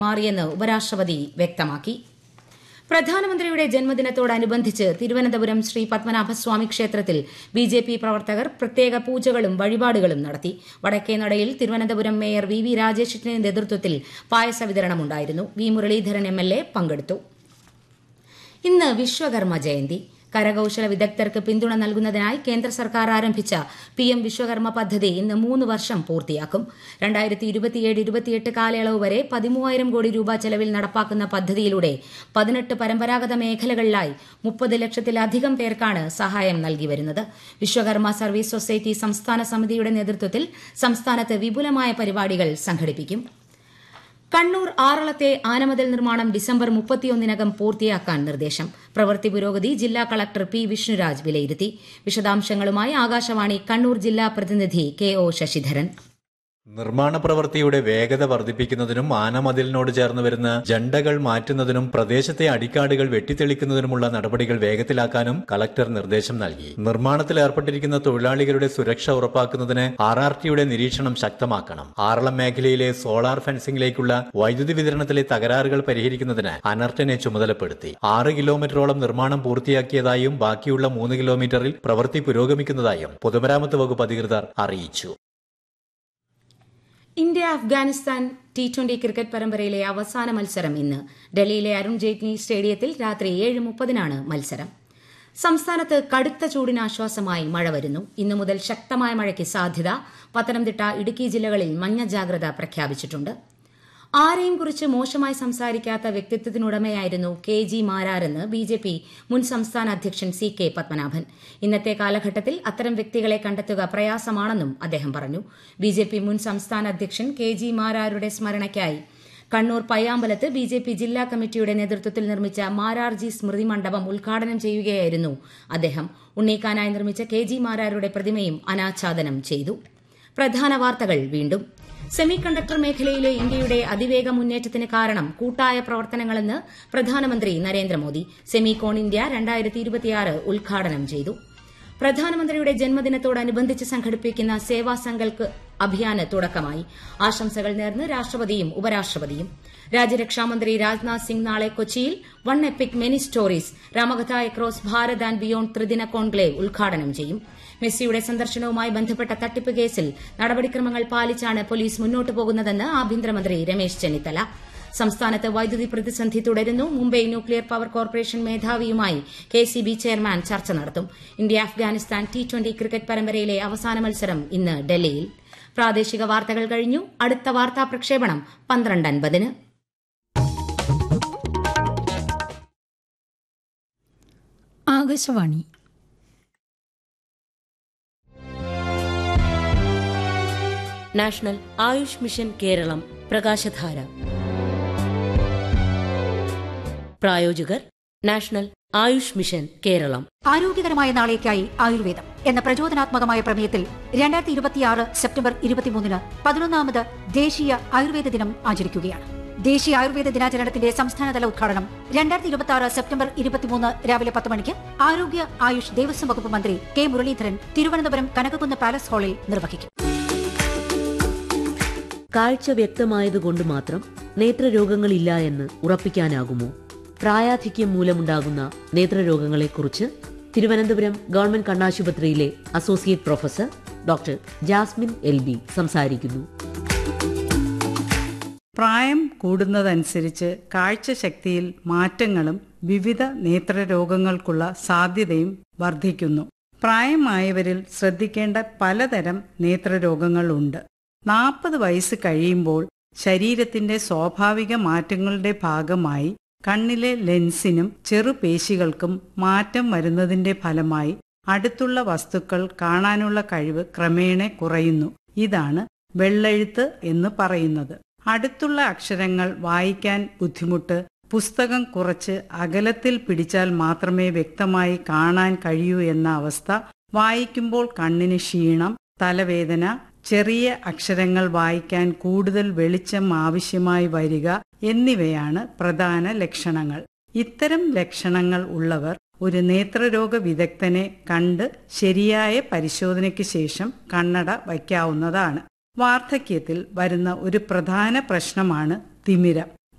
മാറിയെന്ന് ഉപരാഷ്ട്രപതി വ്യക്തമാക്കി പ്രധാനമന്ത്രിയുടെ ജന്മദിനത്തോടനുബന്ധിച്ച് തിരുവനന്തപുരം ശ്രീ പത്മനാഭസ്വാമി ക്ഷേത്രത്തിൽ ബി ജെ പി പ്രവർത്തകർ പ്രത്യേക പൂജകളും വഴിപാടുകളും നടത്തി വടക്കേനടയിൽ തിരുവനന്തപുരം മേയർ വി വി രാജേഷിന്റെ നേതൃത്വത്തിൽ പായസ വിതരണമുണ്ടായിരുന്നു V Muraleedharan M L A പങ്കെടുത്തു ഇന്ന് വിശ്വകർമ്മ ജയന്തി കരകൌശല വിദഗ്ധർക്ക് പിന്തുണ നൽകുന്നതിനായി കേന്ദ്ര സർക്കാർ ആരംഭിച്ച പി എം വിശ്വകർമ്മ പദ്ധതി ഇന്ന് മൂന്ന് വർഷം പൂർത്തിയാക്കും രണ്ടായിരത്തി ഇരുപത്തിയേഴ് ഇരുപത്തിയെട്ട് കാലയളവ് വരെ പതിമൂവായിരം കോടി രൂപ ചെലവിൽ നടപ്പാക്കുന്ന പദ്ധതിയിലൂടെ പതിനെട്ട് പരമ്പരാഗത മേഖലകളിലായി മുപ്പത് ലക്ഷത്തിലധികം പേർക്കാണ് സഹായം നൽകി വരുന്നത് വിശ്വകർമ്മ സർവീസ് സൊസൈറ്റി സംസ്ഥാന സമിതിയുടെ നേതൃത്വത്തിൽ സംസ്ഥാനത്ത് വിപുലമായ പരിപാടികൾ സംഘടിപ്പിക്കും കണ്ണൂർ ആറളത്തെ ആനമതിൽ നിർമ്മാണം ഡിസംബർ മുപ്പത്തിയൊന്നിനകം പൂർത്തിയാക്കാൻ നിർദ്ദേശം പ്രവൃത്തി പുരോഗതി ജില്ലാ കളക്ടർ പി വിഷ്ണുരാജ് വിലയിരുത്തി വിശദാംശങ്ങളുമായി ആകാശവാണി കണ്ണൂർ ജില്ലാ പ്രതിനിധി കെ ഒ ശശിധരൻ നിർമ്മാണ പ്രവൃത്തിയുടെ വേഗത വർദ്ധിപ്പിക്കുന്നതിനും ആനമതിലിനോട് ചേർന്ന് വരുന്ന ജണ്ടകൾ മാറ്റുന്നതിനും പ്രദേശത്തെ അടിക്കാടുകൾ വെട്ടിത്തെളിക്കുന്നതിനുമുള്ള നടപടികൾ വേഗത്തിലാക്കാനും കളക്ടർ നിർദ്ദേശം നൽകി നിർമ്മാണത്തിൽ ഏർപ്പെട്ടിരിക്കുന്ന തൊഴിലാളികളുടെ സുരക്ഷ ഉറപ്പാക്കുന്നതിന് ആർ ആർ ടിയുടെ നിരീക്ഷണം ശക്തമാക്കണം ആറളം മേഖലയിലെ സോളാർ ഫെൻസിംഗിലേക്കുള്ള വൈദ്യുതി വിതരണത്തിലെ തകരാറുകൾ പരിഹരിക്കുന്നതിന് അനർട്ടിനെ ചുമതലപ്പെടുത്തി ആറ് കിലോമീറ്ററോളം നിർമ്മാണം പൂർത്തിയാക്കിയതായും ബാക്കിയുള്ള മൂന്ന് കിലോമീറ്ററിൽ പ്രവൃത്തി പുരോഗമിക്കുന്നതായും പൊതുമരാമത്ത് വകുപ്പ് അധികൃതർ അറിയിച്ചു India Afghanistan T twenty cricket പരമ്പരയിലെ അവസാന മത്സരം ഇന്ന് ഡൽഹിയിലെ അരുൺ ജെയ്റ്റ്ലി സ്റ്റേഡിയത്തിൽ രാത്രി ഏഴ് മുപ്പതിനാണ് മത്സരം സംസ്ഥാനത്ത് കടുത്ത ചൂടിന് ആശ്വാസമായി മഴ വരുന്നു ഇന്നു മുതൽ ശക്തമായ മഴയ്ക്ക് സാധ്യത പത്തനംതിട്ട ഇടുക്കി ജില്ലകളിൽ മഞ്ഞ ജാഗ്രത പ്രഖ്യാപിച്ചിട്ടുണ്ട് ആരെയും കുറിച്ച് മോശമായി സംസാരിക്കാത്ത വ്യക്തിത്വത്തിനുടമയായിരുന്നു കെ ജി മാരാരെന്ന് ബി ജെ പി മുൻ സംസ്ഥാന അധ്യക്ഷൻ സി കെ പത്മനാഭൻ ഇന്നത്തെ കാലഘട്ടത്തിൽ അത്തരം വ്യക്തികളെ കണ്ടെത്തുക പ്രയാസമാണെന്നും അദ്ദേഹം പറഞ്ഞു ബി ജെ പി മുൻ സംസ്ഥാന അധ്യക്ഷൻ കെ ജി മാരാരുടെ സ്മരണയ്ക്കായി കണ്ണൂർ പയ്യാമ്പലത്ത് ബി ജെ പി ജില്ലാ കമ്മിറ്റിയുടെ നേതൃത്വത്തിൽ നിർമ്മിച്ച മാരാർജി സ്മൃതി മണ്ഡപം ഉദ്ഘാടനം ചെയ്യുകയായിരുന്നു അദ്ദേഹം ഉണ്ണീക്കാനായി നിർമ്മിച്ച കെ ജി മാരാരുടെ പ്രതിമയും അനാച്ഛാദനം ചെയ്തു പ്രധാന വാർത്തകൾ വീണ്ടും സെമി കണ്ടക്ടർ മേഖലയിലെ ഇന്ത്യയുടെ അതിവേഗ മുന്നേറ്റത്തിന് കാരണം കൂട്ടായ പ്രവർത്തനങ്ങളെന്ന് പ്രധാനമന്ത്രി നരേന്ദ്രമോദി സെമികോൺ ഇന്ത്യ രണ്ടായിരത്തി ഇരുപത്തിയാറ് ഉദ്ഘാടനം ചെയ്തു പ്രധാനമന്ത്രിയുടെ ജന്മദിനത്തോടനുബന്ധിച്ച് സംഘടിപ്പിക്കുന്ന സേവാ സങ്കൽപ് അഭിയാന് തുടക്കമായി ആശംസകൾ നേർന്ന് രാഷ്ട്രപതിയും ഉപരാഷ്ട്രപതിയും രാജ്യരക്ഷാമന്ത്രി രാജ്നാഥ് സിംഗ് നാളെ കൊച്ചിയിൽ one epic many stories Ramakatha across Bharat and beyond ത്രിദിന കോൺക്ലേവ് ഉദ്ഘാടനം ചെയ്യും മെസ്സിയുടെ സന്ദർശനവുമായി ബന്ധപ്പെട്ട തട്ടിപ്പ് കേസിൽ നടപടിക്രമങ്ങൾ പാലിച്ചാണ് പോലീസ് മുന്നോട്ടു പോകുന്നതെന്ന് ആഭ്യന്തരമന്ത്രി രമേശ് ചെന്നിത്തല സംസ്ഥാനത്ത് വൈദ്യുതി പ്രതിസന്ധി തുടരുന്നു മുംബൈ ന്യൂക്ലിയർ പവർ കോർപ്പറേഷൻ മേധാവിയുമായി കെ സി ബി ചെയർമാൻ ചർച്ച നടത്തും India Afghanistan T twenty cricket പരമ്പരയിലെ അവസാന മത്സരം ഇന്ന് ഡൽഹിയിൽ പ്രാദേശിക വാർത്തകൾ കഴിഞ്ഞു അടുത്ത വാർത്താ പ്രക്ഷേപണം പന്ത്രണ്ട് അൻപതിന് ആകാശവാണി നാഷണൽ ആയുഷ് മിഷൻ കേരളം പ്രകാശധാര പ്രായോജകർ നാഷണൽ ആയുഷ് മിഷൻ കേരളം ആരോഗ്യകരമായ നാളേക്കായി ആയുർവേദം എന്ന പ്രചോദനാത്മകമായ പ്രമേയത്തിൽ രണ്ടായിരത്തി ഇരുപത്തിയാറ് സെപ്റ്റംബർ ഇരുപത്തിമൂന്നിന് പതിനൊന്നാമത് ദേശീയ ആയുർവേദ ദിനം ആചരിക്കുകയാണ് ദേശീയ ആയുർവേദ ദിനാചരണത്തിന്റെ സംസ്ഥാനതല ഉദ്ഘാടനം രണ്ടായിരത്തി ഇരുപത്തി ആറ് സെപ്റ്റംബർ ഇരുപത്തിമൂന്ന് രാവിലെ പത്ത് മണിക്ക് ആരോഗ്യ ആയുഷ് ദേവസ്വം വകുപ്പ് മന്ത്രി കെ മുരളീധരൻ തിരുവനന്തപുരം കനകകുന്ന് പാലസ് ഹാളിൽ നിർവഹിക്കും കാഴ്ച വ്യക്തമായതുകൊണ്ട് മാത്രം നേത്രരോഗങ്ങളില്ല എന്ന് ഉറപ്പിക്കാനാകുമോ പ്രായാധിക്യം മൂലമുണ്ടാകുന്ന നേത്രരോഗങ്ങളെക്കുറിച്ച് തിരുവനന്തപുരം ഗവൺമെന്റ് കണ്ണാശുപത്രിയിലെ associate professor doctor Jasmine L B സംസാരിക്കുന്നു പ്രായം കൂടുന്നതനുസരിച്ച് കാഴ്ചശക്തിയിൽ മാറ്റങ്ങളും വിവിധ നേത്രരോഗങ്ങൾക്കുള്ള സാധ്യതയും വർദ്ധിക്കുന്നു പ്രായമായവരിൽ ശ്രദ്ധിക്കേണ്ട പലതരം നേത്രരോഗങ്ങളുണ്ട് നാൽപ്പത് വയസ്സ് കഴിയുമ്പോൾ ശരീരത്തിന്റെ സ്വാഭാവിക മാറ്റങ്ങളുടെ ഭാഗമായി കണ്ണിലെ ലെൻസിനും ചെറുപേശികൾക്കും മാറ്റം വരുന്നതിന്റെ ഫലമായി അടുത്തുള്ള വസ്തുക്കൾ കാണാനുള്ള കഴിവ് ക്രമേണ കുറയുന്നു ഇതാണ് വെള്ളെഴുത്ത് എന്ന് പറയുന്നത് അടുത്തുള്ള അക്ഷരങ്ങൾ വായിക്കാൻ ബുദ്ധിമുട്ട് പുസ്തകം കുറച്ച് അകലത്തിൽ പിടിച്ചാൽ മാത്രമേ വ്യക്തമായി കാണാൻ കഴിയൂ എന്ന അവസ്ഥ വായിക്കുമ്പോൾ കണ്ണിന് ക്ഷീണം തലവേദന ചെറിയ അക്ഷരങ്ങൾ വായിക്കാൻ കൂടുതൽ വെളിച്ചം ആവശ്യമായി വരിക എന്നിവയാണ് പ്രധാന ലക്ഷണങ്ങൾ ഇത്തരം ലക്ഷണങ്ങൾ ഉള്ളവർ ഒരു നേത്രരോഗ വിദഗ്ധനെ കണ്ട് ശരിയായ പരിശോധനയ്ക്ക് ശേഷം കണ്ണട വയ്ക്കാവുന്നതാണ് വാർദ്ധക്യത്തിൽ വരുന്ന ഒരു പ്രധാന പ്രശ്നമാണ് തിമിരം